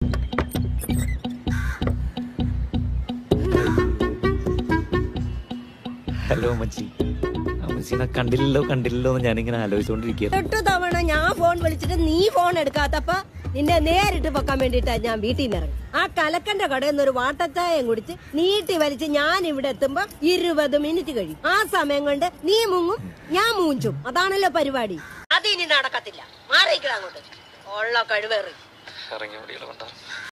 hello അമ്മച്ചി അമ്മച്ചിനെ കണ്ടില്ലല്ലോ കണ്ടില്ലല്ലോ എന്ന് ഞാനിങ്ങനെ ആലോചിച്ചുകൊണ്ടിരിക്കുക എട്ടു തവണ ഞാൻ ഫോൺ വിളിച്ചിട്ട് നീ ഫോൺ എടുക്കാത്തപ്പോ നിന്നെ നേരിട്ട് പൊക്കാൻ വേണ്ടിട്ടാ ഞാൻ വീട്ടിൽ നിന്ന് ഇറങ്ങി ആ കലക്കന്റെ കടയിൽ നിന്ന് ഒരു വാട്ടച്ചായം കുടിച്ച് നീട്ടി വലിച്ച് ഞാൻ ഇവിടെ എത്തുമ്പോ ഇരുപത് മിനിറ്റ് കഴിയും ആ സമയം കൊണ്ട് നീ മുങ്ങും ഞാൻ മൂഞ്ചും അതാണല്ലോ പരിപാടി അതിനി നടക്കത്തില്ല മാറിയിക്കട അങ്ങോട്ട് ഉള്ള കഴിവേറി ഇറങ്ങി ഓടിയുള്ള കൊണ്ടാ